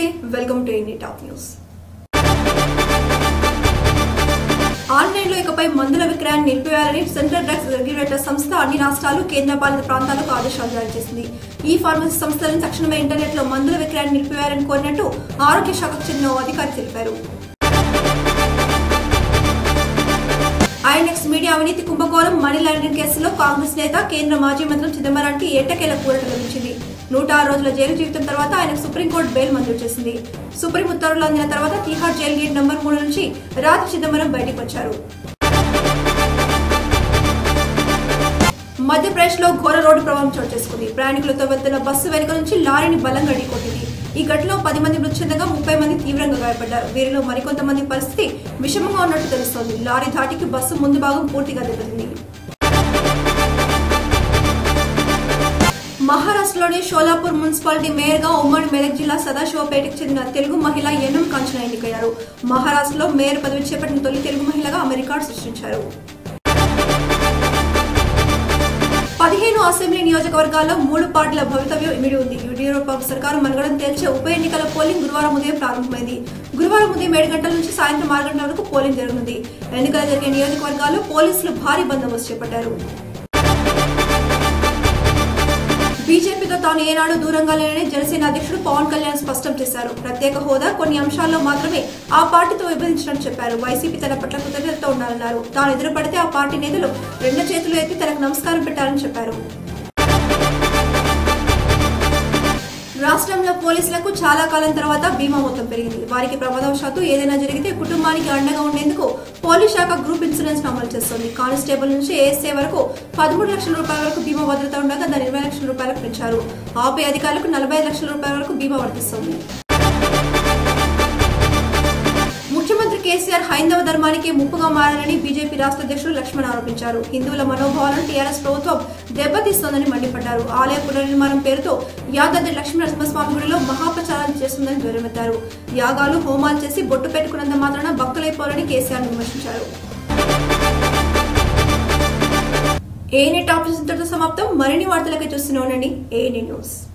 welcome to ఎన్ని top news ఆన్లైన్లో ఇకపై మందుల విక్రయాన్ని నిలిపివేయాలని సెంట్రల్ డ్రగ్స్ రెగ్యులేటర్ సంస్థ అన్ని రాష్ట్రాలు కేంద్రపాలిత ప్రాంతాలకు ఆదేశాలు జారీ చేసింది ఈ ఫార్మసీ సంస్థలను తక్షణమే ఇంటర్నెట్ లో మందుల విక్రయాన్ని నిలిపివేయాలని కోరినట్టు ఆరోగ్య శాఖకు చెందిన ఓ అధికారి తెలిపారు ఐఎన్ఎక్స్ మీడియా అవినీతి కుంభకోణం మనీ లాండరింగ్ కేసులో కాంగ్రెస్ నేత కేంద్ర మాజీ మంత్రి చిదంబరానికి ఏటకేల కూరట లభించింది నూట ఆరు రోజుల జైలు జీవితం తర్వాత ఆయనకు సుప్రీంకోర్టు బెయిల్ మంజూరు చేసింది సుప్రీం ఉత్తర్వులు అందిన తర్వాత తీహార్ జైలు గేట్ నంబర్ మూడు నుంచి రాత్రి చిదంబరం బయటకు వచ్చారు మధ్యప్రదేశ్ లో ఘోర రోడ్డు ప్రమాదం చోటు చేసుకుంది ప్రయాణికులతో వెళ్తున్న బస్సు వెనుక నుంచి లారీని బలంగా ఢీకొట్టింది ఈ ఘటనలో పది మంది మృతి చెందగా ముప్పై మంది తీవ్రంగా గాయపడ్డారు వీరిలో మరికొంతమంది పరిస్థితి విషమంగా ఉన్నట్టు తెలుస్తోంది లారీ ధాటికి బస్సు ముందు భాగం పూర్తిగా దెబ్బతింది మహారాష్ట్రలోని షోలాపూర్ మున్సిపాలిటీ మేయర్గా ఉమ్మడి మెదక్ జిల్లా సదాశివపేటకు చెందిన తెలుగు మహిళ ఎన్ఎం కాంచన ఎన్నికయ్యారు మహారాష్ట్రలో మేయర్ పదవి చేపట్టిన తొలి తెలుగు మహిళగా ఆమె రికార్డు సృష్టించారు పదిహేను అసెంబ్లీ నియోజకవర్గాల్లో మూడు పార్టీల భవితవ్యం ఇమిడి ఉంది యడియూరప్ప సర్కారు మనుగడను తేల్చే ఉప ఎన్నికల పోలింగ్ గురువారం ఉదయం ప్రారంభమైంది గురువారం ఉదయం ఏడు గంటల నుంచి సాయంత్రం ఆరు గంటల వరకు పోలింగ్ జరగనుంది ఎన్నికలు జరిగే నియోజకవర్గాల్లో పోలీసులు భారీ బందోబస్తు చేపట్టారు బీజేపీతో తాను ఏనాడు దూరంగా లేనని జనసేన అధ్యక్షుడు పవన్ కళ్యాణ్ స్పష్టం చేశారు ప్రత్యేక హోదా కొన్ని అంశాల్లో మాత్రమే ఆ పార్టీతో విభజించినట్టు చెప్పారు వైసీపీ తన పట్ల కృతజ్ఞతతో ఉండాలన్నారు తాను ఎదురుపడితే ఆ పార్టీ నేతలు రెండు చేతులు ఎత్తి తనకు నమస్కారం పెట్టాలని చెప్పారు రాష్ట్రంలో పోలీసులకు చాలా కాలం తర్వాత బీమా మొత్తం పెరిగింది వారికి ప్రమాదవశాత్తు ఏదైనా జరిగితే కుటుంబానికి అండగా ఉండేందుకు పోలీస్ శాఖ గ్రూప్ ఇన్సూరెన్స్ అమలు చేస్తోంది కానిస్టేబుల్ నుంచి ఏఎస్ఏ వరకు పదమూడు లక్షల రూపాయల వరకు బీమా భద్రత ఉండగా దాన్ని ఇరవై లక్షల రూపాయలకు పెంచారు ఆపై అధికారులకు నలభై లక్షల రూపాయల వరకు బీమా వర్తిస్తోంది ముఖ్యమంత్రి కేసీఆర్ హైందవ ధర్మానికి ముప్పుగా మారారని బీజేపీ రాష్ట్ర అధ్యక్షుడు లక్ష్మణ్ ఆరోపించారు హిందువుల మనోభావాలను టీఆర్ఎస్ ప్రభుత్వం దెబ్బతీస్తోందని మండిపడ్డారు ఆలయ పునర్నిర్మాణం పేరుతో యాదాద్రి లక్ష్మీనరసింహస్వామి గుడిలో మహాప్రచారం చేస్తుందని ధ్వరమెత్తారు యాగాలు హోమాలు చేసి బొట్టు పెట్టుకున్నంత మాత్రాన భక్తులైపోవాలని కేసీఆర్ విమర్శించారు ఏఎన్ఏ టాప్ ఇంతటితో సమాప్తం మరిన్ని వార్తలకై చూస్తూనే ఉండండి ఏఎన్ఏ న్యూస్